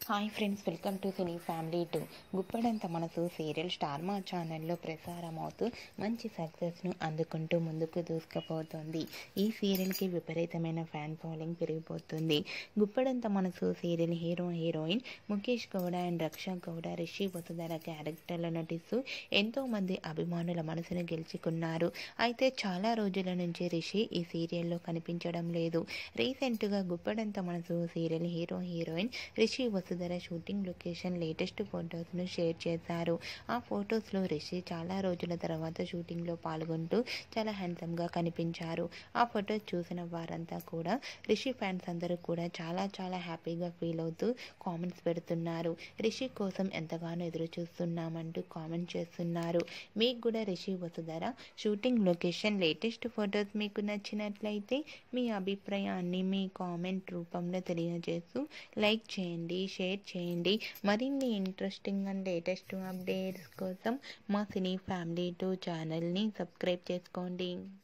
hi friends welcome to cine family two Guppedantha Manasu serial star మా ఛానల్లో ప్రసారం అవుతూ మంచి సక్సెస్ను అందుకుంటూ ముందుకు దూసుకుపోతుంది ఈ సీరియల్కి విపరీతమైన ఫ్యాన్ ఫాలోయింగ్ పెరిగిపోతుంది Guppedantha Manasu serial hero heroine Mukesh Gowda and Raksha Gowda Rishi Vasudhara క్యారెక్టర్లో నటిస్తూ ఎంతోమంది అభిమానుల మనసును గెలుచుకున్నారు అయితే చాలా రోజుల నుంచి రిషి ఈ సీరియల్లో కనిపించడం లేదు రీసెంట్గా Guppedantha Manasu serial hero heroine Rishi Vasudhara shooting location latest ఫొటోస్ను షేర్ చేశారు ఆ ఫొటోస్లో రిషి చాలా రోజుల తర్వాత షూటింగ్లో పాల్గొంటూ చాలా హ్యాండ్సమ్గా కనిపించారు ఆ ఫొటోస్ చూసిన వారంతా కూడా రిషి ఫ్యాన్స్ అందరూ కూడా చాలా చాలా హ్యాపీగా ఫీల్ అవుతూ కామెంట్స్ పెడుతున్నారు రిషి కోసం ఎంతగానో ఎదురు చూస్తున్నామంటూ కామెంట్ చేస్తున్నారు మీకు కూడా Rishi Vasudhara shooting location latest photos మీకు నచ్చినట్లయితే మీ అభిప్రాయాన్ని మీ కామెంట్ రూపంలో తెలియజేస్తూ లైక్ చేయండి షేర్ చేయండి మరిన్ని ఇంట్రెస్టింగ్ అండ్ లేటెస్ట్ అప్డేట్స్ కోసం మా సినీ ఫ్యామిలీ టూ ఛానల్ని సబ్స్క్రైబ్ చేసుకోండి